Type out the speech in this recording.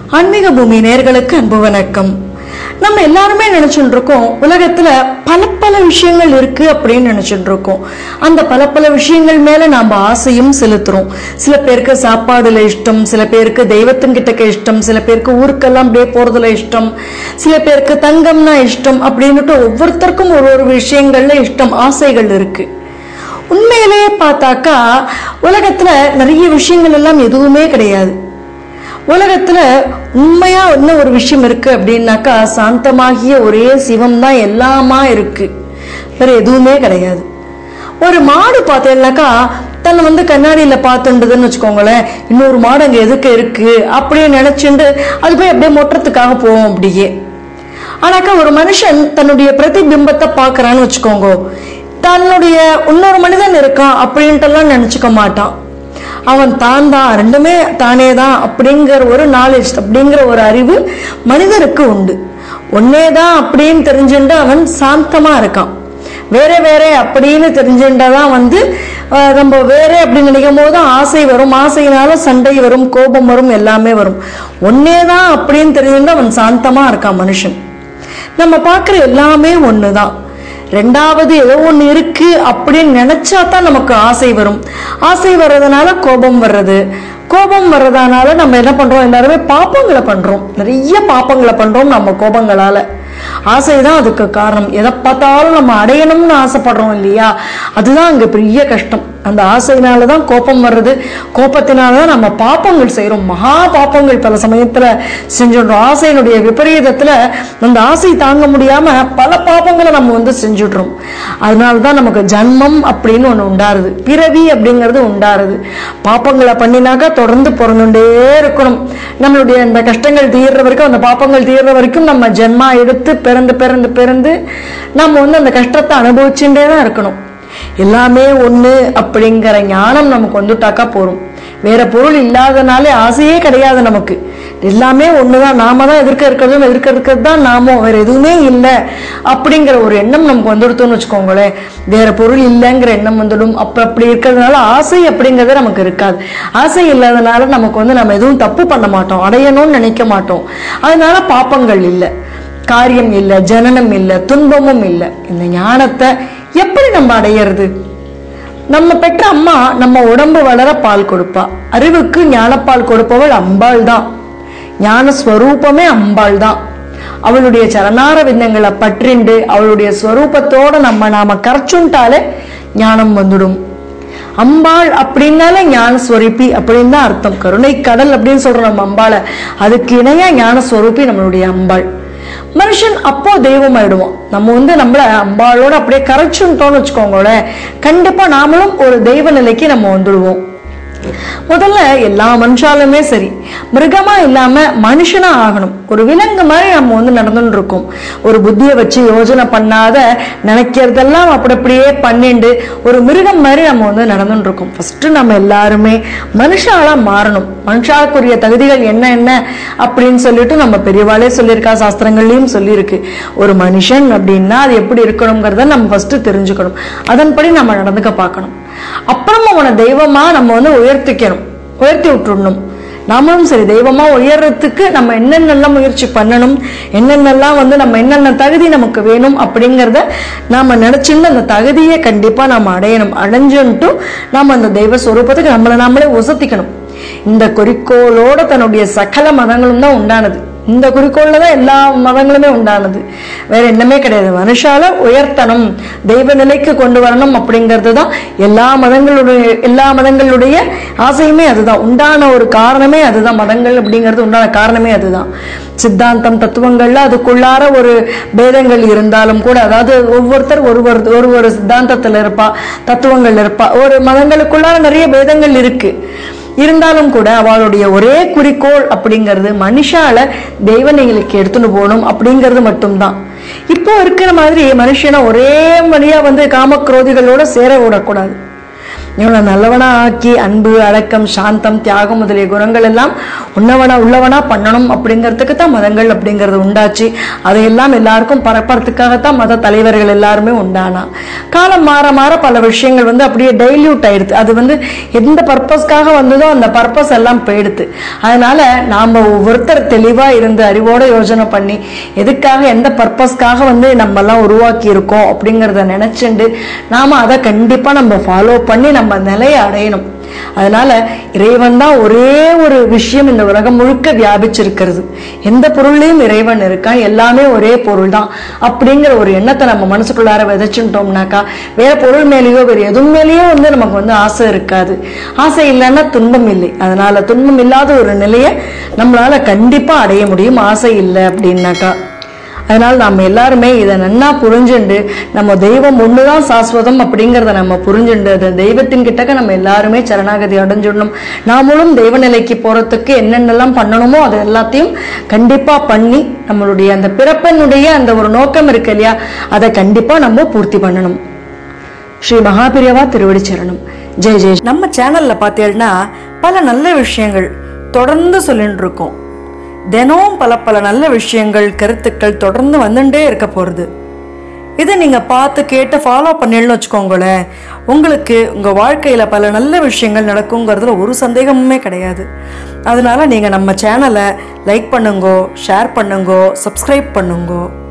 ஆன்மீக பூமி நேர்களுக்கு அன்பு வணக்கம் நம்ம எல்லாருமே நினைச்சுட்டு இருக்கோம் உலகத்துல பல பல விஷயங்கள் இருக்கு அப்படின்னு நினைச்சுட்டு இருக்கோம் அந்த பல பல விஷயங்கள் மேல நாம ஆசையும் செலுத்துறோம் சில பேருக்கு சாப்பாடுல இஷ்டம் சில பேருக்கு தெய்வத்தின்கிட்டக்க இஷ்டம் சில பேருக்கு ஊருக்கெல்லாம் அப்படியே போறதுல இஷ்டம் சில பேருக்கு தங்கம்னா இஷ்டம் அப்படின்னுட்டு ஒவ்வொருத்தருக்கும் ஒரு ஒரு விஷயங்கள்ல இஷ்டம் ஆசைகள் இருக்கு உண்மையிலேயே பார்த்தாக்கா உலகத்துல நிறைய விஷயங்கள் எல்லாம் எதுவுமே கிடையாது உலகத்துல உண்மையா என்ன ஒரு விஷயம் இருக்கு அப்படின்னாக்கா சாந்தமாகிய ஒரே சிவம் தான் எல்லாமா இருக்கு வேற எதுவுமே கிடையாது ஒரு மாடு பார்த்தேன்னாக்கா தன்னை வந்து கண்ணாடியில பார்த்துன்றதுன்னு வச்சுக்கோங்களேன் இன்னொரு மாடு அங்க எதுக்கு இருக்கு அப்படின்னு நினைச்சுண்டு அது போய் அப்படியே மொட்டுறதுக்காக போவோம் அப்படியே ஆனாக்கா ஒரு மனுஷன் தன்னுடைய பிரதிபிம்பத்தை பார்க்கறான்னு வச்சுக்கோங்க தன்னுடைய இன்னொரு மனிதன் இருக்கான் அப்படின்ட்டுலாம் நினைச்சுக்க மாட்டான் அவன் தான் தான் ரெண்டுமே தானே தான் அப்படிங்கிற ஒரு நாலேஜ் அப்படிங்கிற ஒரு அறிவு மனிதருக்கு உண்டு ஒன்னே தான் அப்படின்னு தெரிஞ்சுட்டு அவன் சாந்தமா இருக்கான் வேற வேற அப்படின்னு தெரிஞ்சுட்டாதான் வந்து அஹ், நம்ம வேற அப்படின்னு நினைக்கும் போது தான் ஆசை வரும் ஆசையினால சண்டை வரும் கோபம் வரும் எல்லாமே வரும் ஒன்னே தான் அப்படின்னு தெரிஞ்சுட்டு அவன் சாந்தமா இருக்கான் மனுஷன் நம்ம பார்க்குற எல்லாமே ஒன்று தான் ரெண்டாவது ஏதோ ஒன்று இருக்கு அப்படின்னு நினைச்சா தான் நமக்கு ஆசை வரும் ஆசை வர்றதுனால கோபம் வர்றது கோபம் வர்றதுனால நம்ம என்ன பண்றோம் எல்லாருமே பாப்பங்களை பண்றோம் நிறைய பாப்பங்களை பண்றோம் நம்ம கோபங்களால ஆசைதான் அதுக்கு காரணம் எதை பார்த்தாலும் நம்ம அடையணும்னு ஆசைப்படுறோம் இல்லையா அதுதான் அங்க பெரிய கஷ்டம் அந்த ஆசையினால தான் கோபம் வர்றது கோபத்தினால தான் நம்ம பாப்பங்கள் செய்கிறோம் மகா பாப்பங்கள் பல சமயத்துல செஞ்சுடுறோம் ஆசையினுடைய விபரீதத்துல அந்த ஆசை தாங்க முடியாம பல பாப்பங்களை நம்ம வந்து செஞ்சுடுறோம் அதனால தான் நமக்கு ஜன்மம் அப்படின்னு ஒண்ணு உண்டாருது பிறவி அப்படிங்கிறது உண்டாருது பாப்பங்களை பண்ணினாக்கா தொடர்ந்து பிறந்துட்டே இருக்கணும் நம்மளுடைய இந்த கஷ்டங்கள் தீர்ற வரைக்கும் அந்த பாப்பங்கள் தீர்ற வரைக்கும் நம்ம ஜென்மா எடுத்து பிறந்து பிறந்து பிறந்து நம்ம வந்து அந்த கஷ்டத்தை அனுபவிச்சுட்டே தான் இருக்கணும் எல்லாமே ஒண்ணு அப்படிங்கிற ஞானம் நமக்கு வந்துட்டாக்கா போறோம் வேற பொருள் இல்லாதனாலே ஆசையே கிடையாது நமக்கு எல்லாமே ஒண்ணுதான் நாம தான் எதிர்க்க இருக்கிறதும் எதிர்க்க இருக்கிறது தான் நாமும் வேற எதுவுமே இல்லை அப்படிங்கிற ஒரு எண்ணம் நமக்கு வந்துடுத்தோம்னு வச்சுக்கோங்களேன் வேற பொருள் இல்லைங்கிற எண்ணம் வந்துடும் அப்ப அப்படி இருக்கிறதுனால ஆசை அப்படிங்கிறது நமக்கு இருக்காது ஆசை இல்லாதனால நமக்கு வந்து நம்ம எதுவும் தப்பு பண்ண மாட்டோம் அடையணும்னு நினைக்க மாட்டோம் அதனால பாப்பங்கள் இல்லை காரியம் இல்லை ஜனனம் இல்லை துன்பமும் இல்லை இந்த ஞானத்தை எப்படி நம்ம அடையிறது நம்ம பெற்ற அம்மா நம்ம உடம்பு வளர பால் கொடுப்பா அறிவுக்கு ஞானப்பால் கொடுப்பவள் அம்பாள் தான் ஞான ஸ்வரூபமே அம்பாள் தான் அவளுடைய சரணார விந்தங்களை பற்றிண்டு அவளுடைய ஸ்வரூபத்தோட நம்ம நாம கரைச்சுண்டாலே ஞானம் வந்துடும் அம்பாள் அப்படின்னாலே ஞான ஸ்வரூபி அப்படின்னு தான் அர்த்தம் கருணை கடல் அப்படின்னு சொல்றோம் நம்ம அம்பாளை அதுக்கு இணையா ஞான ஸ்வரூபி நம்மளுடைய அம்பாள் மனுஷன் அப்போ தெய்வம் ஆயிடுவோம் நம்ம வந்து நம்மள அம்பாளோட அப்படியே கரைச்சுட்டோம்னு வச்சுக்கோங்களேன் கண்டிப்பா நாமளும் ஒரு தெய்வ நிலைக்கு நம்ம வந்துடுவோம் முதல்ல எல்லா மனுஷாலுமே சரி மிருகமா இல்லாம மனுஷனா ஆகணும் ஒரு விலங்கு மாதிரி நம்ம வந்து நடந்துட்டு இருக்கோம் ஒரு புத்தியை வச்சு யோசனை பண்ணாத நினைக்கிறதெல்லாம் அப்படி அப்படியே பண்ணிண்டு ஒரு மிருகம் மாதிரி நம்ம வந்து நடந்துட்டு இருக்கோம் ஃபர்ஸ்ட் நம்ம எல்லாருமே மனுஷாலா மாறணும் மனுஷாக்குரிய தகுதிகள் என்ன என்ன அப்படின்னு சொல்லிட்டு நம்ம பெரியவாளே சொல்லியிருக்கா சாஸ்திரங்கள்லயும் சொல்லியிருக்கு ஒரு மனுஷன் அப்படின்னா அது எப்படி இருக்கணுங்கிறத நம்ம ஃபர்ஸ்ட் தெரிஞ்சுக்கணும் அதன்படி நம்ம நடந்துக்க பார்க்கணும் அப்புறம் அவனை தெய்வமா நம்ம வந்து உயர்த்திக்கணும் உயர்த்தி விட்டுடணும் நாமளும் சரி தெய்வமா உயர்றதுக்கு நம்ம என்னென்னலாம் முயற்சி பண்ணணும் என்னென்னலாம் வந்து நம்ம என்னென்ன தகுதி நமக்கு வேணும் அப்படிங்கிறத நாம நினைச்சுன்னு அந்த தகுதியை கண்டிப்பா நாம அடையணும் அடைஞ்சுன்ட்டு நாம அந்த தெய்வ ஸ்வரூபத்துக்கு நம்மளை நாமளே உசத்திக்கணும் இந்த குறிக்கோளோட தன்னுடைய சகல மதங்களும் தான் உண்டானது இந்த குறிக்கோள்ல தான் எல்லா மதங்களுமே உண்டானது வேற என்னமே கிடையாது மனுஷால உயர்த்தணும் தெய்வ நிலைக்கு கொண்டு வரணும் அப்படிங்கிறது தான் எல்லா மதங்களுடைய எல்லா மதங்களுடைய ஆசையுமே அதுதான் உண்டான ஒரு காரணமே அதுதான் மதங்கள் அப்படிங்கிறது உண்டான காரணமே அதுதான் சித்தாந்தம் தத்துவங்கள்ல அதுக்குள்ளார ஒரு பேதங்கள் இருந்தாலும் கூட அதாவது ஒவ்வொருத்தர் ஒரு ஒரு ஒரு ஒரு சித்தாந்தத்துல இருப்பா தத்துவங்கள் இருப்பா ஒரு மதங்களுக்குள்ளார நிறைய பேதங்கள் இருக்கு இருந்தாலும் கூட அவளுடைய ஒரே குறிக்கோள் அப்படிங்கிறது மனுஷால தெய்வ நிலைக்கு எடுத்துன்னு போகணும் அப்படிங்கிறது மட்டும்தான் இப்போ இருக்கிற மாதிரி மனுஷனை ஒரே வழியா வந்து காமக்ரோதிகளோட சேர விடக்கூடாது இவனை நல்லவனா ஆக்கி அன்பு அடக்கம் சாந்தம் தியாகம் முதலிய குணங்கள் எல்லாம் உன்னவனா உள்ளவனா பண்ணணும் அப்படிங்கிறதுக்கு தான் மதங்கள் அப்படிங்கிறது உண்டாச்சு அதையெல்லாம் எல்லாருக்கும் பரப்புறதுக்காகத்தான் மத தலைவர்கள் எல்லாருமே உண்டானா காலம் மாற மாற பல விஷயங்கள் வந்து அப்படியே டைல்யூட் ஆயிடுது அது வந்து எந்த பர்பஸ்க்காக வந்ததோ அந்த பர்பஸ் எல்லாம் போயிடுது அதனால நாம ஒவ்வொருத்தர் தெளிவா இருந்து அறிவோட யோசனை பண்ணி எதுக்காக எந்த பர்பஸ்க்காக வந்து நம்ம எல்லாம் உருவாக்கி இருக்கோம் அப்படிங்கிறத நினைச்சுண்டு நாம அதை கண்டிப்பா நம்ம ஃபாலோ பண்ணி நம்ம நிலையை அடையணும் அதனால இறைவன் தான் ஒரே ஒரு விஷயம் இந்த உலகம் முழுக்க வியாபிச்சிருக்கிறது எந்த பொருள்லையும் இறைவன் இருக்கான் எல்லாமே ஒரே பொருள் தான் அப்படிங்கிற ஒரு எண்ணத்தை நம்ம மனசுக்குள்ளார விதைச்சுட்டோம்னாக்கா வேற பொருள் மேலேயோ வேற எதுவும் மேலேயோ வந்து நமக்கு வந்து ஆசை இருக்காது ஆசை இல்லைன்னா துன்பம் இல்லை அதனால துன்பம் இல்லாத ஒரு நிலையை நம்மளால கண்டிப்பா அடைய முடியும் ஆசை இல்லை அப்படின்னாக்கா அதனால நம்ம எல்லாருமே இதை நன்னா புரிஞ்சுண்டு நம்ம தெய்வம் ஒண்ணுதான் சாஸ்வதம் அப்படிங்கிறத நம்ம புரிஞ்சுண்டு அது தெய்வத்தின் கிட்டக்க நம்ம எல்லாருமே சரணாகதி அடைஞ்சிடணும் நாமளும் தெய்வ நிலைக்கு போறதுக்கு என்னென்னலாம் பண்ணணுமோ அது எல்லாத்தையும் கண்டிப்பா பண்ணி நம்மளுடைய அந்த பிறப்பனுடைய அந்த ஒரு நோக்கம் இருக்கு இல்லையா அதை கண்டிப்பா நம்ம பூர்த்தி பண்ணணும் ஸ்ரீ மகாபிரியவா திருவடி சரணம் ஜெய் ஜெய் நம்ம சேனல்ல பார்த்தீங்கன்னா பல நல்ல விஷயங்கள் தொடர்ந்து சொல்லிட்டு இருக்கோம் தினம் பல பல நல்ல விஷயங்கள் கருத்துக்கள் தொடர்ந்து வந்துட்டே இருக்க போகிறது இதை நீங்கள் பார்த்து கேட்டு ஃபாலோ பண்ணிடணும்னு வச்சுக்கோங்களேன் உங்களுக்கு உங்கள் வாழ்க்கையில் பல நல்ல விஷயங்கள் நடக்குங்கிறதுல ஒரு சந்தேகமுமே கிடையாது அதனால நீங்கள் நம்ம சேனலை லைக் பண்ணுங்கோ ஷேர் பண்ணுங்கோ சப்ஸ்கிரைப் பண்ணுங்கோ